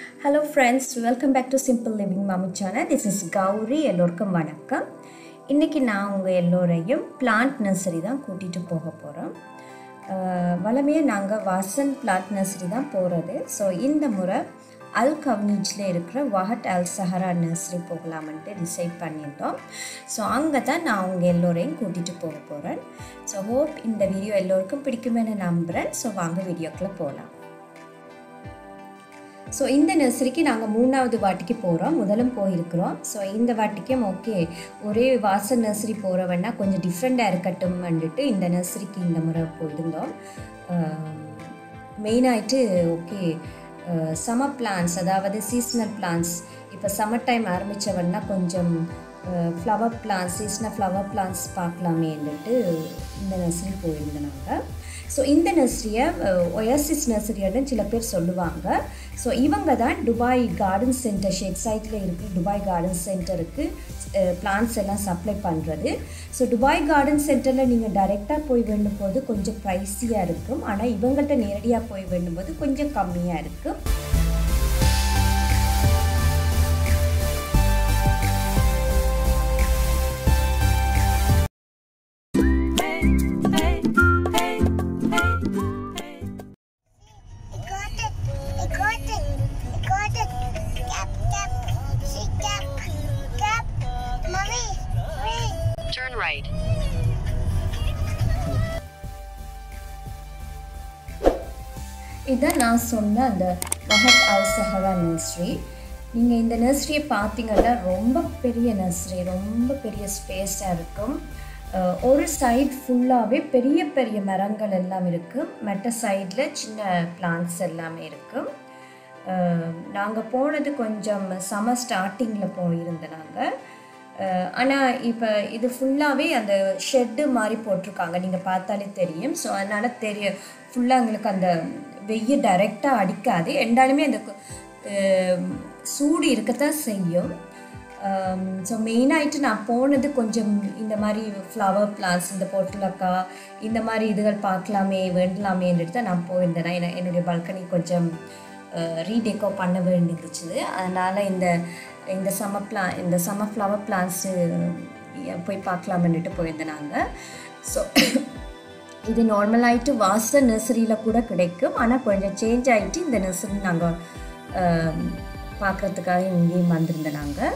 Hello friends welcome back to simple living Mami channel this is Gowri எல்லோருக்கும் வணக்கம் இன்றைக்கி நான் உங்கள் எல்லோரையும் பிளான்ட் நர்சரி தான் கூட்டிகிட்டு போக போகிறோம் வளமையாக நாங்கள் வாசன் பிளான்ட் நர்சரி தான் போகிறது ஸோ இந்த முறை அல் கவ்னீஜில் இருக்கிற வஹட் அல் சஹரா நர்சரி போகலாமன்ட்டு டிசைட் பண்ணிட்டோம் ஸோ அங்கே தான் நான் உங்கள் எல்லோரையும் கூட்டிகிட்டு போக போகிறேன் ஸோ ஹோப் இந்த வீடியோ எல்லோருக்கும் பிடிக்குமென்னு நம்புகிறேன் ஸோ வாங்க வீடியோக்குள்ளே போகலாம் ஸோ இந்த நர்சரிக்கு நாங்கள் மூணாவது வாட்டிக்கு போகிறோம் முதலும் போயிருக்கிறோம் ஸோ இந்த வாட்டிக்கும் ஓகே ஒரே வாசல் நர்சரி போகிறவன்னா கொஞ்சம் டிஃப்ரெண்ட்டாக இருக்கட்டும் வந்துட்டு இந்த நர்சரிக்கு இந்த முறை போயிருந்தோம் மெயினாயிட்டு ஓகே சம்மர் பிளான்ஸ் அதாவது சீசனல் பிளான்ஸ் இப்போ சம்மர் டைம் ஆரம்பித்தவன்னா கொஞ்சம் flower plants seasonal flower plants பார்க்கலாமேன்னுட்டு இந்த நர்சரி போயிருந்தோம் நாங்கள் ஸோ இந்த நர்சரியை ஒயாசிஸ் நர்சரின்னு சில பேர் சொல்லுவாங்க ஸோ இவங்க தான் துபாய் கார்டன் சென்டர் ஷேக் சைட்டில் இருக்கிற துபாய் கார்டன் சென்டருக்கு பிளான்ஸ் எல்லாம் சப்ளை பண்ணுறது ஸோ துபாய் கார்டன் சென்டரில் நீங்கள் டைரெக்டாக போய் வேண்டும் போது கொஞ்சம் ப்ரைஸியாக இருக்கும் ஆனால் இவங்கள்ட்ட நேரடியாக போய் வேண்டும் போது கொஞ்சம் கம்மியாக இருக்கும் Turn right. இதுதான் நான் சொன்ன அந்த மஹத் அல் சஹரா நர்சரி நீங்கள் இந்த நர்சரியை பார்த்தீங்கன்னா ரொம்ப பெரிய நர்சரி ரொம்ப பெரிய ஸ்பேஸாக இருக்கும் ஒரு சைட் ஃபுல்லாகவே பெரிய பெரிய மரங்கள் எல்லாம் இருக்கும் மற்ற சைடில் சின்ன பிளான்ஸ் எல்லாமே இருக்கும் நாங்கள் போனது கொஞ்சம் சம்மர் ஸ்டார்டிங்கில் போயிருந்தோம் நாங்கள் ஆனால் இப்போ இது ஃபுல்லாகவே அந்த ஷெட்டு மாதிரி போட்டிருக்காங்க நீங்கள் பார்த்தாலே தெரியும் ஸோ அதனால் தெரிய ஃபுல்லாக எங்களுக்கு அந்த வெய்ய டைரெக்டாக அடிக்காது ரெண்டாலுமே அந்த சூடு இருக்கத்தான் செய்யும் ஸோ மெயினாகிட்டு நான் போனது கொஞ்சம் இந்த மாதிரி ஃப்ளவர் பிளான்ஸ் இந்த பொட்டலக்கா இந்த மாதிரி இதுகள் பார்க்கலாமே வேண்டலாமேன்ட்டு தான் நான் போயிருந்தேன் ஏன்னா என்னுடைய பல்கனி கொஞ்சம் ரீடெக்கோ பண்ண வேண்டியிருந்துச்சு அதனால் இந்த இந்த சம்ம பிளா இந்த சம்ம ஃப்ளவர் பிளான்ஸு போய் பார்க்கலாமன்னுட்டு போயிருந்தேன் நாங்கள் ஸோ இது நார்மலாகிட்டு வாச நர்சரியில் கூட கிடைக்கும் ஆனால் கொஞ்சம் சேஞ்ச் ஆகிட்டு இந்த நர்சரி நாங்கள் பார்க்குறதுக்காக இங்கேயும் வந்திருந்தோம் நாங்கள்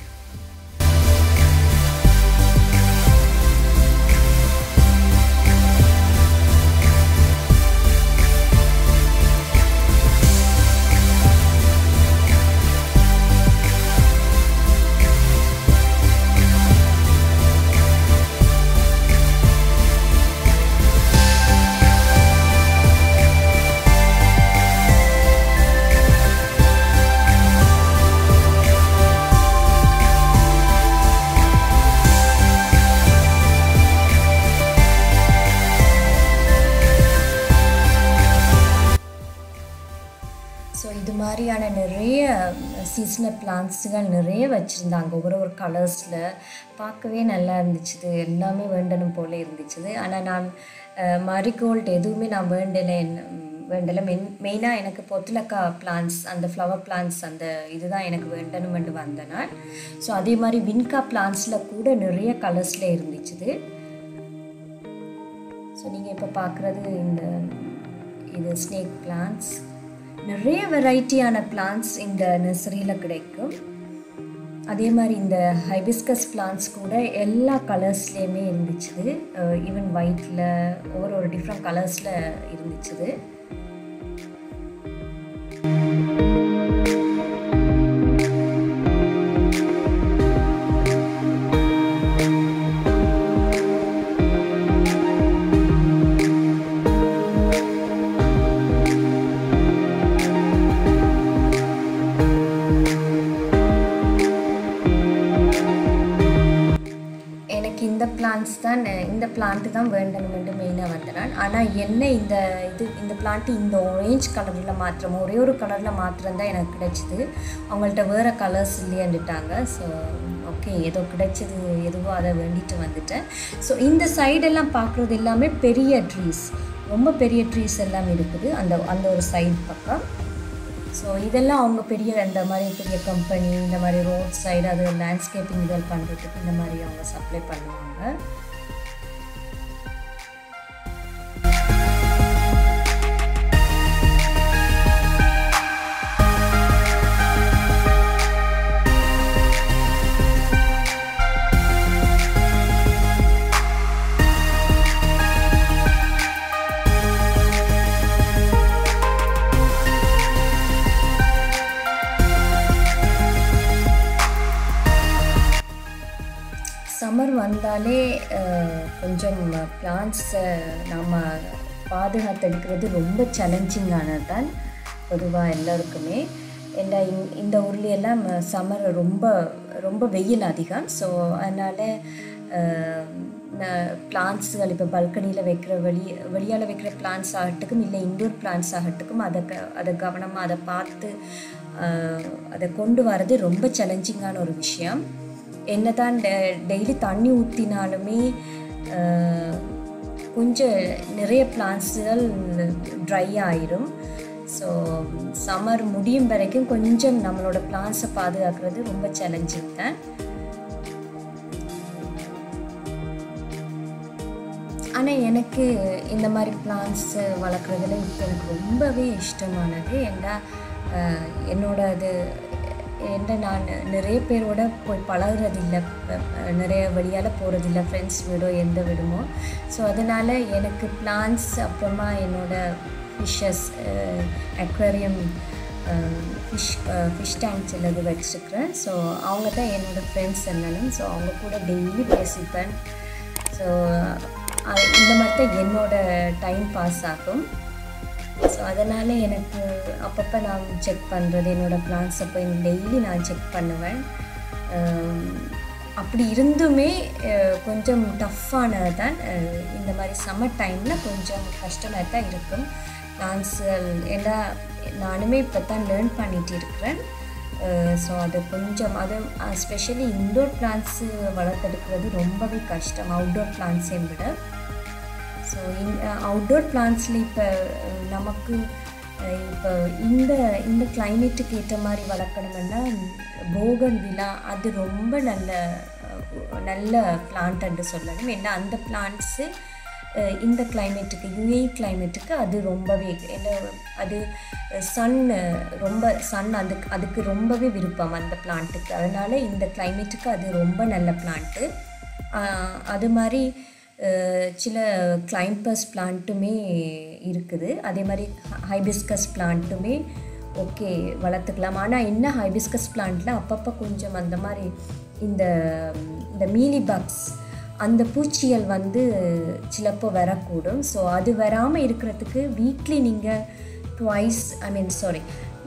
ஸோ இது மாதிரியான நிறைய சீசனல் பிளான்ஸுகள் நிறைய வச்சுருந்தாங்க ஒவ்வொரு ஒரு கலர்ஸில் பார்க்கவே நல்லா இருந்துச்சு எல்லாமே வேண்டணும் போல் இருந்துச்சு ஆனால் நான் மரிகோல்டு எதுவுமே நான் வேண்டலை வேண்டலை மெயின் மெயினாக எனக்கு பொத்துலக்கா பிளான்ஸ் அந்த ஃப்ளவர் பிளான்ஸ் அந்த இதுதான் எனக்கு வேண்டணுமென்று வந்தேன் நான் ஸோ அதே மாதிரி வின்கா பிளான்ஸில் கூட நிறைய கலர்ஸில் இருந்துச்சு ஸோ நீங்கள் இப்போ பார்க்குறது இந்த இது ஸ்னேக் பிளான்ஸ் நிறைய வெரைட்டியான பிளான்ஸ் இந்த நர்சரியில் கிடைக்கும் அதே மாதிரி இந்த ஹைபிஸ்கஸ் பிளான்ஸ் கூட எல்லா கலர்ஸ்லேயுமே இருந்துச்சு ஈவன் ஒயிட்டில் ஒவ்வொரு ஒரு டிஃப்ரெண்ட் கலர்ஸில் இருந்துச்சு இந்த பிளான்ஸ் தான் இந்த பிளான்ட்டு தான் வேண்டணுமென்று மெயினாக வந்தேன் ஆனால் என்ன இந்த இது இந்த பிளான்ட்டு இந்த ஆரேஞ்ச் கலரில் மாத்திரம் ஒரே ஒரு கலரில் மாத்திரம் தான் எனக்கு கிடைச்சிது அவங்கள்ட்ட வேறு கலர்ஸ் இல்லையாண்டுட்டாங்க ஸோ ஓகே ஏதோ கிடைச்சது எதுவோ அதை வேண்டிட்டு வந்துட்டேன் ஸோ இந்த சைடெல்லாம் பார்க்குறது எல்லாமே பெரிய ட்ரீஸ் ரொம்ப பெரிய ட்ரீஸ் எல்லாம் இருக்குது அந்த அந்த ஒரு சைடு பக்கம் ஸோ இதெல்லாம் அவங்க பெரிய இந்த மாதிரி பெரிய கம்பெனி இந்த மாதிரி ரோட் சைடு அது லேண்ட்ஸ்கேப்பிங் இதெல்லாம் பண்ணுறதுக்கு இந்த மாதிரி அவங்க சப்ளை பண்ணுவாங்க சம்மர் வந்தாலே அஹ், கொஞ்சம் பிளான்ட்ஸை நாம் பாதுகாத்தெடுக்கிறது ரொம்ப சேலஞ்சிங்கானது தான் பொதுவாக எல்லாருக்குமே ஏன்னா இங் இந்த ஊர்லேயெல்லாம் சம்மர் ரொம்ப ரொம்ப வெயில் அதிகம் ஸோ அதனால் பிளான்ட்ஸுகள் இப்போ பல்கனியில் வைக்கிற வெளி வெளியால் வைக்கிற பிளான்ட்ஸ் ஆகட்டுக்கும் இல்லை இன்டோர் பிளான்ட்ஸ் ஆகட்டுக்கும் அதை க அதை கவனமாக அதை பார்த்து அஹ், அதை கொண்டு வர்றது ரொம்ப சேலஞ்சிங்கான ஒரு விஷயம் என்னதான் டெய்லி தண்ணி ஊற்றினாலுமே கொஞ்சம் நிறைய பிளான்ட்ஸுகள் ட்ரை ஆயிரும் ஸோ சம்மர் முடியும் வரைக்கும் கொஞ்சம் நம்மளோட பிளான்ஸை பாதுகாக்கிறது ரொம்ப சேலஞ்சிங் தான் ஆனால் எனக்கு இந்த மாதிரி பிளான்ஸ் வளர்க்குறதுல இப்போ எனக்கு ரொம்பவே இஷ்டமானது ஏன்னா அஹ், என்னோட அது என்ன நான் நிறைய பேரோட போய் பழகுறதில்ல அஹ், நிறைய வழியால் போகிறதில்ல ஃப்ரெண்ட்ஸ் வீடோ எந்த வீடுமோ ஸோ அதனால் எனக்கு பிளான்ஸ் அப்புறமா என்னோட fishes aquarium fish fish tank சிலது வச்சுருக்கிறேன் ஸோ அவங்க தான் என்னோடய ஃப்ரெண்ட்ஸ் என்னன்னு ஸோ அவங்க கூட டெய்லி பேசிப்பேன் ஸோ இந்த மாதிரி தான் என்னோட டைம் பாஸ் ஆகும் ஸோ அதனால் எனக்கு அப்பப்போ நான் செக் பண்ணுறது என்னோடய பிளான்ஸை போய் டெய்லி நான் செக் பண்ணுவேன் அஹ் அப்படி இருந்துமே அஹ் கொஞ்சம் டஃப்பானது தான் அஹ் இந்த மாதிரி சம்மர் டைமில் கொஞ்சம் கஷ்டமாக தான் இருக்கும் பிளான்ஸுகள் ஏன்னா நானுமே இப்போ தான் லேர்ன் பண்ணிகிட்டு இருக்கிறேன் ஸோ அது கொஞ்சம் அது ஸ்பெஷலி இன்டோர் பிளான்ட்ஸு வளர்த்தெடுக்கிறது ரொம்பவே கஷ்டம் அவுட்டோர் பிளான்ட்ஸை விட ஸோ இன் அவுட்டோர் பிளான்ட்ஸில் இப்போ நமக்கு அஹ், இப்போ இந்த இந்த கிளைமேட்டுக்கு ஏற்ற மாதிரி வளர்க்கணும்னா போகன் விழா அது ரொம்ப நல்ல அஹ், நல்ல பிளான்ட்ன்னு சொல்லணும் ஏன்னா அந்த பிளான்ட்ஸு இந்த கிளைமேட்டுக்கு யுஏ கிளைமேட்டுக்கு அது ரொம்பவே என்ன அது சன் ரொம்ப சன் அதுக்கு அதுக்கு ரொம்பவே விருப்பம் அந்த பிளான்ட்டுக்கு அதனால் இந்த கிளைமேட்டுக்கு அது ரொம்ப நல்ல பிளான்ட்டு அது மாதிரி அஹ், சில கிளைம்பஸ் பிளான்ட்டுமே இருக்குது அதே மாதிரி ஹைபிஸ்கஸ் பிளான்ட்டுமே ஓகே வளர்த்துக்கலாம் ஆனால் என்ன ஹைபிஸ்கஸ் பிளான்ட்டில் அப்பப்போ கொஞ்சம் அந்த மாதிரி இந்த இந்த மீலி பக்ஸ் அந்த பூச்சிகள் வந்து சிலப்போ வரக்கூடும் ஸோ அது வராமல் இருக்கிறதுக்கு வீக்லி நீங்கள் twice I mean sorry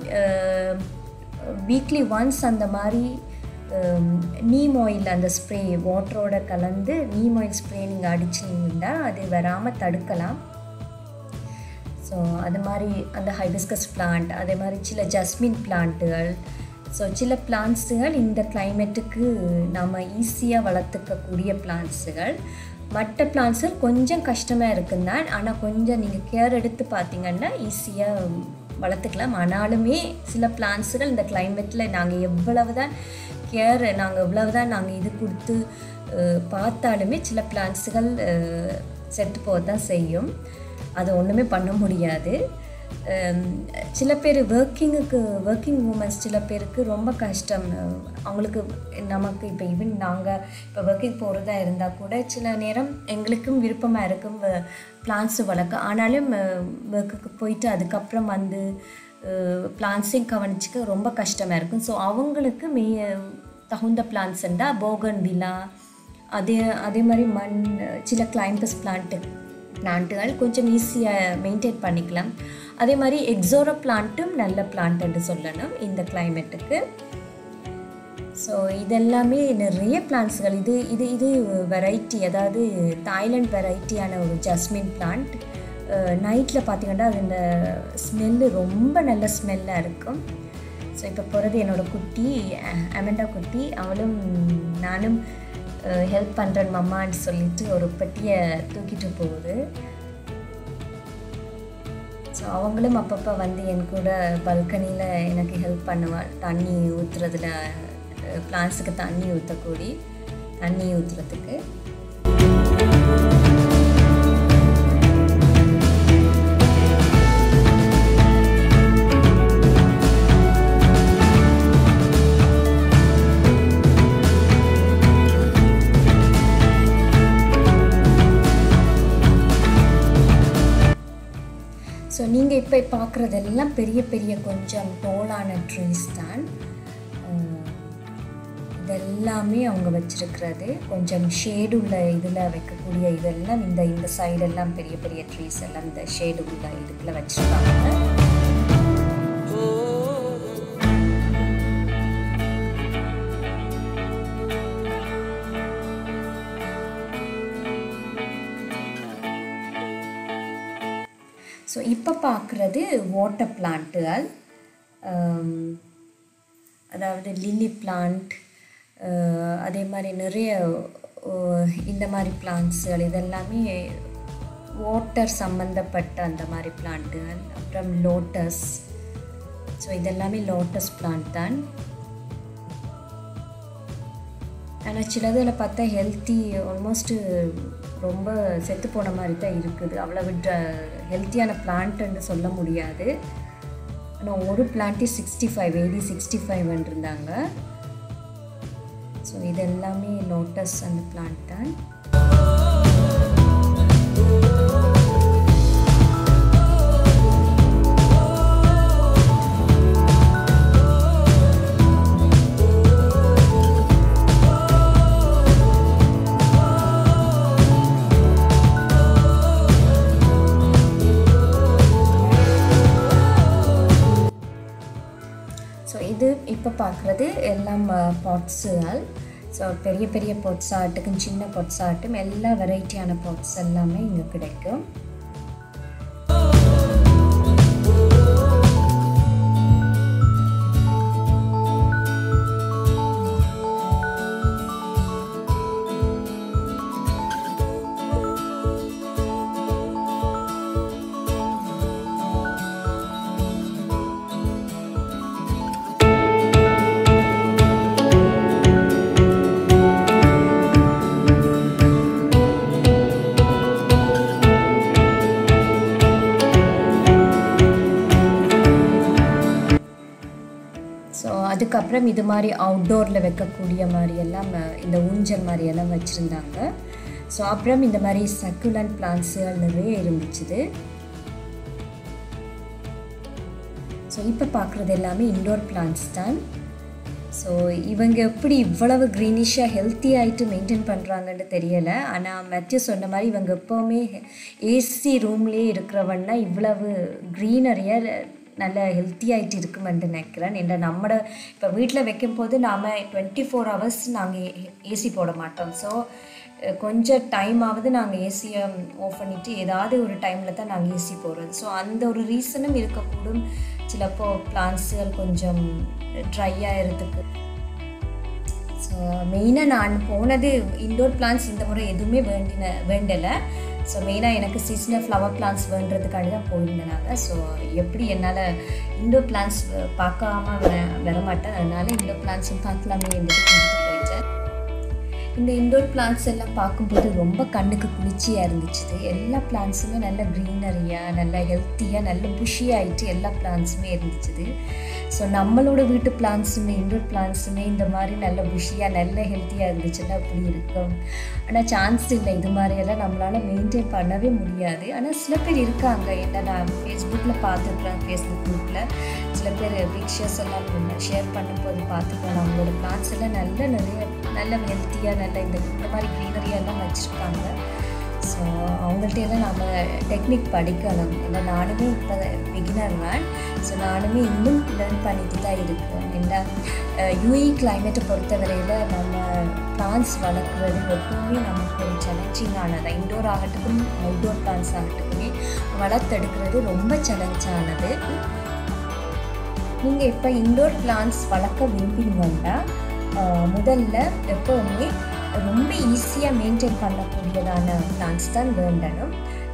weekly once அந்த மாதிரி நீம் ஆயில் அந்த ஸ்ப்ரே வாட்டரோட கலந்து நீம் ஆயில் ஸ்ப்ரே நீங்கள் அடிச்சிங்கன்னா அது வராமல் தடுக்கலாம் ஸோ அது மாதிரி அந்த ஹைபிஸ்கஸ் பிளான்ட் அதே மாதிரி சில ஜஸ்மின் பிளான்ட்டுகள் ஸோ சில பிளான்ட்ஸுகள் இந்த கிளைமேட்டுக்கு நம்ம ஈஸியாக வளர்த்துக்கக்கூடிய பிளான்ட்ஸுகள் மற்ற பிளான்ட்ஸுகள் கொஞ்சம் கஷ்டமாக இருக்குன்னு தான் ஆனால் கொஞ்சம் நீங்கள் கேர் எடுத்து பார்த்தீங்கன்னா ஈஸியாக வளர்த்துக்கலாம் ஆனாலுமே சில பிளான்ட்ஸுகள் இந்த கிளைமேட்டில் நாங்கள் எவ்வளவு தான் கேர் நாங்கள் எவ்வளவு தான் நாங்கள் இது கொடுத்து அஹ், பார்த்தாலுமே சில பிளான்ட்ஸுகள் செத்து போக தான் செய்யும் அது ஒன்றுமே பண்ண முடியாது அம், சில பேர் ஒர்க்கிங்குக்கு ஒர்க்கிங் உமன்ஸ் சில பேருக்கு ரொம்ப கஷ்டம் அஹ், அவங்களுக்கு நமக்கு இப்போ ஈவன் நாங்கள் இப்போ ஒர்க்கிங் போகிறதா இருந்தால் கூட சில நேரம் எங்களுக்கும் விருப்பமாக இருக்கும் பிளான்ஸ் வளர்க்க ஆனாலும் ஒர்க்குக்கு போயிட்டு அதுக்கப்புறம் வந்து பிளான்ஸையும் கவனிச்சுக்க ரொம்ப கஷ்டமாக இருக்கும் ஸோ அவங்களுக்கு மே தகுந்த பிளான்ஸ்ண்டா போகன் விலா அதே அதே மாதிரி மண் சில கிளைம்பஸ் பிளான்ட்டு பிளான்ட்டுகள் கொஞ்சம் ஈஸியாக மெயின்டைன் பண்ணிக்கலாம் அதே மாதிரி எக்ஸோரோ பிளான்ட்டும் நல்ல பிளான்ட் என்று சொல்லணும் இந்த கிளைமேட்டுக்கு ஸோ இதெல்லாமே நிறைய பிளான்ட்ஸ்கள் இது இது இது வெரைட்டி அதாவது தாய்லாண்ட் வெரைட்டியான ஒரு ஜஸ்மின் பிளான்ட் நைட்டில் பார்த்தீங்கன்னா அது இந்த ஸ்மெல்லு ரொம்ப நல்ல ஸ்மெல்லாக இருக்கும் ஸோ இப்போ போகிறது என்னோட குட்டி அ- அமெண்டா குட்டி அவளும் நானும் ஹெல்ப் பண்ணுறேன் மம்மான்னு சொல்லிட்டு ஒரு பெட்டியை தூக்கிட்டு போகுது ஸோ அவங்களும் அப்பப்போ வந்து என் கூட பல்கனியில் எனக்கு ஹெல்ப் பண்ணுவாள் தண்ணி ஊற்றுறதுல பிளான்ஸுக்கு தண்ணி ஊற்றக்கூடி தண்ணி ஊற்றுறதுக்கு ஸோ நீங்கள் இப்போ பார்க்குறதெல்லாம் பெரிய பெரிய கொஞ்சம் டோலான ட்ரீஸ் தான் அஹ் இதெல்லாமே அவங்க வச்சுருக்கிறது கொஞ்சம் ஷேடு உள்ள இதில் வைக்கக்கூடிய இதெல்லாம் இந்த இந்த சைடெல்லாம் பெரிய பெரிய ட்ரீஸ் எல்லாம் இந்த ஷேடு உள்ள இதுக்குள்ள வச்சுருக்காங்க ஸோ இப்போ பார்க்குறது வாட்டர் பிளான்ட்டுகள் அதாவது லில்லி பிளான்ட் அதே மாதிரி நிறைய அஹ், இந்த மாதிரி பிளான்ட்ஸுகள் இதெல்லாமே வாட்டர் சம்மந்தப்பட்ட அந்த மாதிரி பிளான்ட்டுகள் அப்புறம் லோட்டஸ் ஸோ இதெல்லாமே லோட்டஸ் பிளான்ட் தான் ஆனால் சிலதில் பார்த்தா ஹெல்த்தி ஆல்மோஸ்ட்டு ரொம்ப செத்து போன மாதிரி தான் இருக்குது அவ்வளோ விட ஹெல்த்தியான பிளான்ட்டுன்னு சொல்ல முடியாது ஆனால் ஒரு பிளான்ட்டே sixty five eighty sixty five இருந்தாங்க ஸோ இது எல்லாமே லோட்டஸ் அந்த பிளான்ட் தான் ஸோ இது இப்போ பார்க்குறது எல்லாம் பாட்ஸுகள் ஸோ பெரிய பெரிய பாட்ஸ் ஆகட்டும் சின்ன பாட்ஸ் ஆகட்டும் எல்லா வெரைட்டியான பாட்ஸ் எல்லாமே இங்கே கிடைக்கும் ஸோ அதுக்கப்புறம் இது மாதிரி அவுட்டோரில் வைக்கக்கூடிய மாதிரி எல்லாம் அஹ், இந்த ஊஞ்சல் மாதிரி எல்லாம் வச்சுருந்தாங்க ஸோ அப்புறம் இந்த மாதிரி சக்குலன் பிளான்ஸுகள் நிறைய இருந்துச்சுது ஸோ இப்போ பார்க்குறது எல்லாமே இண்டோர் பிளான்ஸ் தான் ஸோ இவங்க எப்படி இவ்வளவு க்ரீனிஷாக ஹெல்த்தி ஆகிட்டு மெயின்டைன் பண்ணுறாங்கன்னு தெரியலை ஆனால் மேத்யூ சொன்ன மாதிரி இவங்க எப்போவுமே ஏசி ரூம்லேயே இருக்கிறவன்னா இவ்வளவு க்ரீனரியாக நல்ல ஹெல்த்தி ஆகிட்டு இருக்குமென்று நினைக்கிறேன் என்ற நம்மட இப்போ வீட்டில் வைக்கும்போது நாம் டுவெண்ட்டி ஃபோர் ஹவர்ஸ் நாங்கள் ஏசி போட மாட்டோம் ஸோ கொஞ்சம் டைம் ஆகுது நாங்கள் ஏசியை ஆஃப் பண்ணிவிட்டு ஏதாவது ஒரு டைமில் தான் நாங்கள் ஏசி போடுறது ஸோ அந்த ஒரு ரீசனும் இருக்கக்கூடும் சிலப்போ பிளான்ஸுகள் கொஞ்சம் ட்ரை ஆகிறதுக்கு ஸோ மெயினாக நான் போனது இண்டோர் பிளான்ஸ் இந்த முறை எதுவுமே வேண்டின வேண்டலை ஸோ மெயினாக எனக்கு சீசனல் ஃப்ளவர் பிளான்ஸ் வேண்டுறதுக்காண்டி தான் போயிருந்தேன் நாங்கள் ஸோ எப்படி என்னால் இண்டோர் பிளான்ஸ் பார்க்காம வர வரமாட்டேன் அதனால இண்டோர் பிளான்ஸும் பார்க்கலாமே என்று கொண்டுட்டு போயிட்டேன் இந்த இண்டோர் பிளான்ஸ் எல்லாம் பார்க்கும்போது ரொம்ப கண்ணுக்கு குளிர்ச்சியாக இருந்துச்சு எல்லா பிளான்ஸுமே நல்ல க்ரீனரியாக நல்ல ஹெல்த்தியாக நல்ல புஷியாகிட்டு எல்லா பிளான்ஸுமே இருந்துச்சு ஸோ நம்மளோட வீட்டு பிளான்ஸுமே இண்டோர் பிளான்ஸுமே இந்த மாதிரி நல்ல புஷியாக நல்ல ஹெல்த்தியாக இருந்துச்சுன்னா அப்படி இருக்கும் ஆனால் சான்ஸ் இல்லை இது மாதிரியெல்லாம் நம்மளால் மெயின்டைன் பண்ணவே முடியாது ஆனால் சில பேர் இருக்காங்க ஏன்னா நான் ஃபேஸ்புக்கில் பார்த்துருக்குறேன் ஃபேஸ்புக் குரூப்பில் சில பேர் பிக்சர்ஸ் எல்லாம் ஷேர் பண்ணும்போது பார்த்துருக்கேன் அவங்களோட பிளான்ஸ் எல்லாம் நல்ல நிறைய நல்ல ஹெல்த்தியாக நல்ல இந்த இந்த மாதிரி க்ரீனரியெல்லாம் வச்சுருக்காங்க ஸோ அவங்கள்ட்ட எல்லாம் நம்ம டெக்னிக் படிக்கணும் ஏன்னா நானுமே இப்போ பிகினர் தான் ஸோ நானுமே இன்னும் லேர்ன் பண்ணிட்டு தான் இருக்கேன் ஏன்னா யூஇ கிளைமேட்டை பொறுத்தவரையில் நம்ம பிளான்ஸ் வளர்க்குறது எப்பவுமே நமக்கு ஒரு சேலஞ்சிங்கானது இன்டோர் ஆகட்டுக்கும் அவுட்டோர் பிளான்ஸ் ஆகட்டுக்குமே வளர்த்தெடுக்கிறது ரொம்ப சேலஞ்சானது நீங்கள் இப்போ இண்டோர் பிளான்ஸ் வளர்க்க விரும்பினீங்கன்னா ஆஹ், முதல்ல எப்போவுமே ரொம்ப ஈஸியாக மெயின்டைன் பண்ணக்கூடியதான பிளான்ஸ் தான் வேண்டணும்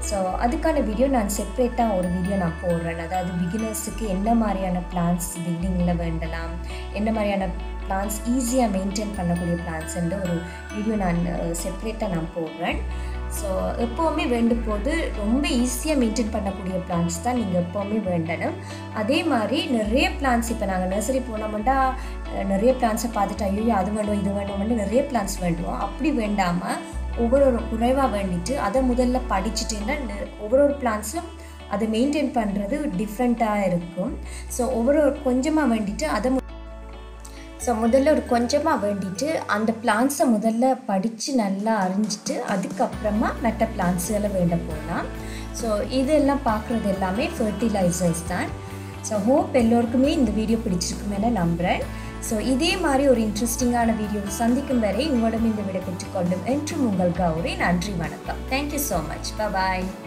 ஸோ அதுக்கான வீடியோ நான் செப்ரேட்டாக ஒரு வீடியோ நான் போடுறேன் அதாவது பிகினர்ஸுக்கு என்ன மாதிரியான பிளான்ஸ் பில்டிங்கில் வேண்டலாம் என்ன மாதிரியான பிளான்ஸ் ஈஸியாக மெயின்டைன் பண்ணக்கூடிய பிளான்ஸ்ன்ற ஒரு வீடியோ நான் செப்ரேட்டாக நான் போடுறேன் ஸோ எப்போவுமே வேண்டும் போது ரொம்ப ஈஸியாக மெயின்டைன் பண்ணக்கூடிய பிளான்ஸ் தான் நீங்கள் எப்போவுமே வேண்டணும் அதே மாதிரி நிறைய பிளான்ஸ் இப்போ நாங்கள் நர்சரி போனோம்னா நிறைய பிளான்ஸை பார்த்துட்டு ஐயோ அது வேணும் இது வேணும்னு நிறைய பிளான்ஸ் வேண்டுவோம் அப்படி வேண்டாமல் ஒவ்வொரு ஒரு குறைவாக வேண்டிட்டு அதை முதல்ல படிச்சுட்டேன்னா ஒவ்வொரு ஒரு பிளான்ஸும் அதை மெயின்டைன் பண்ணுறது டிஃப்ரெண்ட்டாக இருக்கும் ஸோ ஒவ்வொரு கொஞ்சமாக வேண்டிட்டு அதை ஸோ முதல்ல ஒரு கொஞ்சமாக வேண்டிட்டு அந்த பிளான்ஸை முதல்ல படித்து நல்லா அறிஞ்சிட்டு அதுக்கப்புறமா மற்ற பிளான்ஸுகளை வேண்ட போகலாம் ஸோ இதெல்லாம் பார்க்குறது எல்லாமே ஃபர்டிலைசர்ஸ் தான் ஸோ ஹோப் எல்லோருக்குமே இந்த வீடியோ பிடிச்சிருக்குமே நம்புகிறேன் ஸோ இதே மாதிரி ஒரு இன்ட்ரெஸ்டிங்கான வீடியோ சந்திக்கும் வரை உங்களிடம் இந்த விடை பெற்றுக்கொள்ளும் என்றும் உங்கள் கௌரி நன்றி வணக்கம் தேங்க்யூ ஸோ மச் பாய்